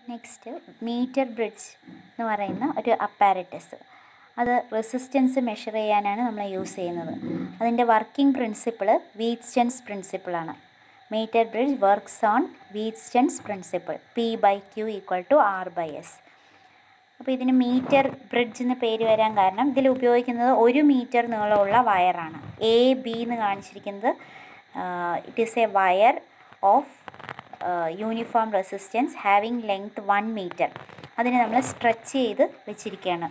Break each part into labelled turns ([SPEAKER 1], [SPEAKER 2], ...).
[SPEAKER 1] next metre bridge എന്ന് പറയുന്ന ഒരു അപ്പാരറ്റസ് അത് റെസിസ്റ്റൻസ് മെഷർ ചെയ്യാനാണ് നമ്മൾ യൂസ് ചെയ്യുന്നത് അതിൻ്റെ വർക്കിംഗ് പ്രിൻസിപ്പിൾ വീറ്റ്സ്റ്റൻസ് പ്രിൻസിപ്പിളാണ് metre bridge works on Wheatstone's principle P by Q equal to R by S അപ്പോൾ ഇതിന് മീറ്റർ ബ്രിഡ്ജ് എന്ന് പേര് വരാൻ കാരണം ഇതിൽ ഉപയോഗിക്കുന്നത് ഒരു മീറ്റർ നീളമുള്ള വയറാണ് എ ബി എന്ന് കാണിച്ചിരിക്കുന്നത് it is a wire of uniform resistance having length one metre അതിനെ നമ്മൾ സ്ട്രെച്ച് ചെയ്ത് വെച്ചിരിക്കുകയാണ്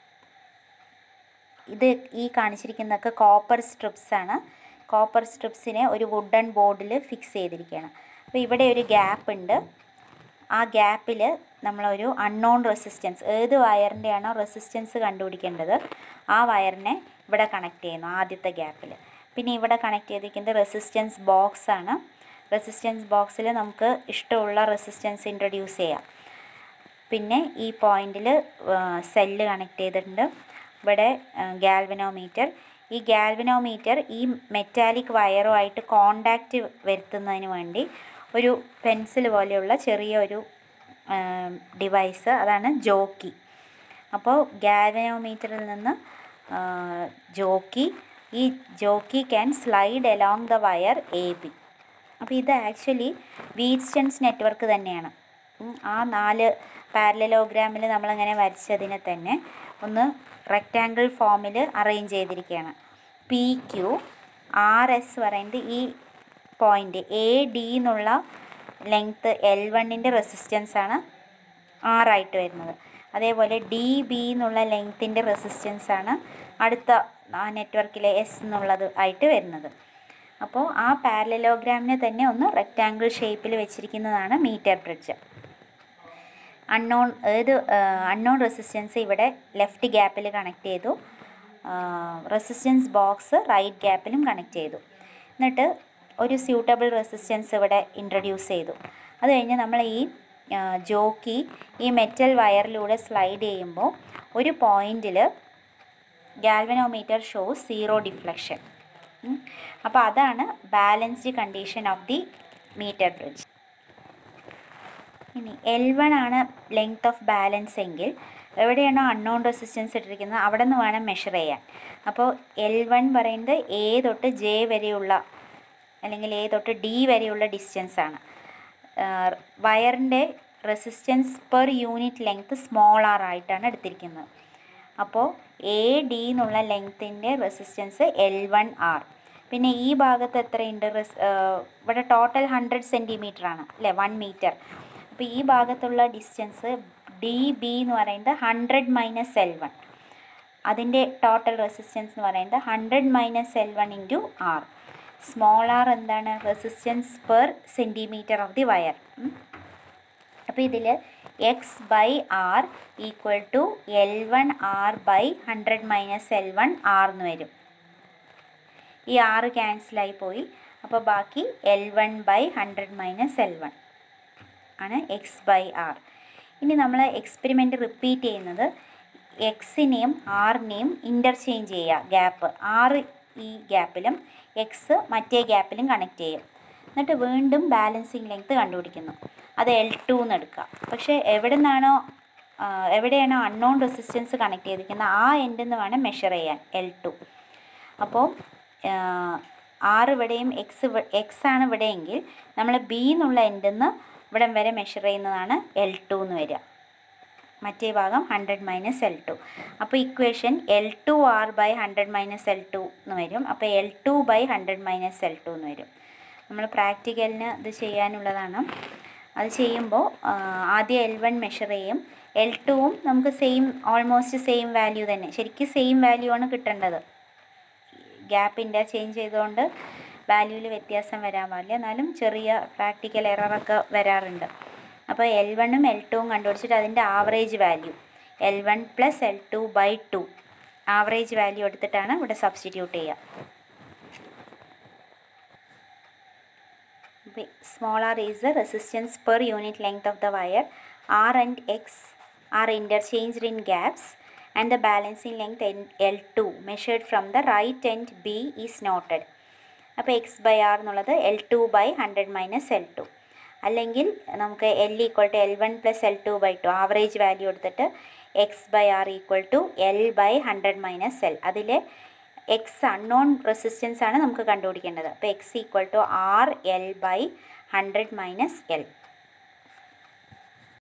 [SPEAKER 1] ഇത് ഈ കാണിച്ചിരിക്കുന്നതൊക്കെ കോപ്പർ സ്ട്രിപ്സ് ആണ് കോപ്പർ സ്ട്രിപ്സിനെ ഒരു വുഡൻ ബോർഡിൽ ഫിക്സ് ചെയ്തിരിക്കുകയാണ് അപ്പോൾ ഇവിടെ ഒരു ഗ്യാപ്പ് ഉണ്ട് ആ ഗ്യാപ്പിൽ നമ്മളൊരു അൺനോൺ റെസിസ്റ്റൻസ് ഏത് വയറിൻ്റെയാണോ റെസിസ്റ്റൻസ് കണ്ടുപിടിക്കേണ്ടത് ആ വയറിനെ ഇവിടെ കണക്ട് ചെയ്യുന്നു ആദ്യത്തെ ഗ്യാപ്പിൽ പിന്നെ ഇവിടെ കണക്ട് ചെയ്തിരിക്കുന്നത് റെസിസ്റ്റൻസ് ബോക്സ് ആണ് റെസിസ്റ്റൻസ് ബോക്സിൽ നമുക്ക് ഇഷ്ടമുള്ള റെസിസ്റ്റൻസ് ഇൻട്രൊഡ്യൂസ് ചെയ്യാം പിന്നെ ഈ പോയിന്റിൽ സെല്ല് കണക്ട് ചെയ്തിട്ടുണ്ട് ഇവിടെ ഗാൽവനോമീറ്റർ ഈ ഗാൽവനോമീറ്റർ ഈ മെറ്റാലിക് വയറുമായിട്ട് കോണ്ടാക്റ്റ് വരുത്തുന്നതിന് വേണ്ടി ഒരു പെൻസിൽ പോലെയുള്ള ചെറിയ ഒരു ഡിവൈസ് അതാണ് ജോക്കി അപ്പോൾ ഗാൽവനോമീറ്ററിൽ നിന്ന് ജോക്കി ഈ jockey can slide along the wire A B അപ്പോൾ ഇത് ആക്ച്വലി വീറ്റ്സ്റ്റൻസ് നെറ്റ്വർക്ക് തന്നെയാണ് ഉം, ആ നാല് പാരലലോഗ്രാമിൽ നമ്മളിങ്ങനെ വരച്ചതിനെ തന്നെ ഒന്ന് റെക്റ്റാങ്കിൾ ഫോമിൽ അറേഞ്ച് ചെയ്തിരിക്കുകയാണ് പി ക്യു ആർ എസ് പറയുന്നത് ഈ പോയിൻ്റ് എ ഡി എന്നുള്ള ലെങ്ത്ത് എൽ വണ്ണിൻ്റെ റെസിസ്റ്റൻസ് ആണ് ആറായിട്ട് വരുന്നത് അതേപോലെ ഡി ബി എന്നുള്ള ലെങ്ത്തിൻ്റെ റെസിസ്റ്റൻസ് ആണ് അടുത്ത ആ നെറ്റ്വർക്കിലെ എസ് എന്നുള്ളത് ആയിട്ട് വരുന്നത് അപ്പോൾ ആ പാരലലോഗ്രാമിനെ തന്നെ ഒന്ന് റെക്റ്റാങ്കിൾ ഷേപ്പിൽ വെച്ചിരിക്കുന്നതാണ് മീറ്റർ ബ്രിഡ്ജ് അൺനോൺ ഏത് അൺനോൺ റെസിസ്റ്റൻസ് ഇവിടെ ലെഫ്റ്റ് ഗ്യാപ്പിൽ കണക്ട് ചെയ്തു റെസിസ്റ്റൻസ് ബോക്സ് റൈറ്റ് ഗ്യാപ്പിലും കണക്ട് ചെയ്തു എന്നിട്ട് ഒരു സ്യൂട്ടബിൾ റെസിസ്റ്റൻസ് ഇവിടെ ഇൻട്രൊഡ്യൂസ് ചെയ്തു അത് കഴിഞ്ഞ് നമ്മൾ ഈ ജോക്കി ഈ മെറ്റൽ വയറിലൂടെ സ്ലൈഡ് ചെയ്യുമ്പോൾ ഒരു പോയിന്റിൽ ഗാൽവനോമീറ്റർ ഷോസ് സീറോ ഡിഫ്ലക്ഷൻ അപ്പോൾ അതാണ് balanced condition of the metre bridge ഇനി എൽ വൺ ആണ് ലെങ്ത് ഓഫ് ബാലൻസ് എങ്കിൽ എവിടെയാണോ അൺനോൺ റെസിസ്റ്റൻസ് ഇട്ടിരിക്കുന്നത് അവിടെ നിന്ന് വേണം മെഷർ ചെയ്യാൻ അപ്പോൾ എൽ വൺ പറയുന്നത് എ തൊട്ട് ജെ വരെയുള്ള അല്ലെങ്കിൽ എ തൊട്ട് ഡി വരെയുള്ള ഡിസ്റ്റൻസ് ആണ് വയറിൻ്റെ resistance per unit length small R ആയിട്ടാണ് എടുത്തിരിക്കുന്നത് അപ്പോൾ എ ഡി എന്നുള്ള ലെങ്ത്തിൻ്റെ റെസിസ്റ്റൻസ് എൽ വൺ ആർ പിന്നെ ഈ ഭാഗത്ത് എത്രയുണ്ട് റെസ് ഇവിടെ ടോട്ടൽ ഹൺഡ്രഡ് സെൻറ്റിമീറ്റർ ആണ് അല്ലേ വൺ മീറ്റർ അപ്പോൾ ഈ ഭാഗത്തുള്ള ഡിസ്റ്റൻസ് ഡി ബി എന്ന് പറയുന്നത് ഹൺഡ്രഡ് മൈനസ് എൽ വൺ അതിൻ്റെ ടോട്ടൽ റെസിസ്റ്റൻസ് എന്ന് പറയുന്നത് hundred minus L one into R small R എന്താണ് resistance per centimetre of the wire അപ്പോൾ ഇതിൽ X by R equal to L one R by hundred minus L one R എന്ന് വരും ഈ ആറ് ക്യാൻസലായി പോയി അപ്പോൾ ബാക്കി L one by hundred minus L one ആണ് എക്സ് ബൈ ആർ ഇനി നമ്മൾ എക്സ്പെരിമെൻ്റ് റിപ്പീറ്റ് ചെയ്യുന്നത് എക്സിനെയും ആറിനെയും ഇൻ്റർചേഞ്ച് ചെയ്യുക ഗ്യാപ്പ് ആറ് ഈ ഗ്യാപ്പിലും എക്സ് മറ്റേ ഗ്യാപ്പിലും കണക്ട് ചെയ്യും എന്നിട്ട് വീണ്ടും ബാലൻസിങ് ലെങ്ത് കണ്ടുപിടിക്കുന്നു അത് എൽ ടു എന്ന് എടുക്കുക പക്ഷേ എവിടെ നിന്നാണോ എവിടെയാണോ അൺനോൺ റെസിസ്റ്റൻസ് കണക്ട് ചെയ്തിരിക്കുന്നത് ആ എൻഡിൽ നിന്ന് വേണം മെഷർ ചെയ്യാൻ എൽ ടു അപ്പോൾ ആറ് ഇവിടെയും എക്സ് എക്സ് ആണ് ഇവിടെയെങ്കിൽ നമ്മൾ ബി എന്നുള്ള എൻഡിൽ നിന്ന് ഇവിടം വരെ മെഷർ ചെയ്യുന്നതാണ് എൽ ടു എന്ന് വരിക മറ്റേ ഭാഗം ഹൺഡ്രഡ് മൈനസ് എൽ ടു അപ്പോൾ equation L two R by hundred minus L two എന്ന് വരും അപ്പോൾ L two by hundred minus L two എന്ന് വരും നമ്മൾ പ്രാക്ടിക്കലിന് ഇത് ചെയ്യാനുള്ളതാണ് അത് ചെയ്യുമ്പോൾ ആദ്യം എൽ വൺ മെഷർ ചെയ്യും എൽ ടുവും നമുക്ക് സെയിം ഓൾമോസ്റ്റ് സെയിം വാല്യൂ തന്നെ ശരിക്കും സെയിം വാല്യൂ ആണ് കിട്ടേണ്ടത് ഗ്യാപ്പിൻ്റെ ചേഞ്ച് ചെയ്തുകൊണ്ട് വാല്യൂവിൽ വ്യത്യാസം വരാൻ പാടില്ല എന്നാലും ചെറിയ പ്രാക്ടിക്കൽ എററൊക്കെ വരാറുണ്ട് അപ്പോൾ എൽ വണ്ണും എൽ ടുവും കണ്ടുപിടിച്ചിട്ട് അതിൻ്റെ average value L one plus L two by two average value എടുത്തിട്ടാണ് ഇവിടെ സബ്സ്റ്റിറ്റ്യൂട്ട് ചെയ്യുക small r is the resistance per unit length of the wire r and x are interchanged in gaps and the balancing length N- L2 measured from the right end B is noted അപ്പോൾ X by R എന്നുള്ളത് L two by hundred minus L two അല്ലെങ്കിൽ നമുക്ക് L equal to L one plus L two by two average value എടുത്തിട്ട് X by R equal to L by hundred minus L അതിൽ X unknown resistance ആണ് നമുക്ക് കണ്ടുപിടിക്കേണ്ടത് അപ്പോൾ X equal to R L by hundred minus L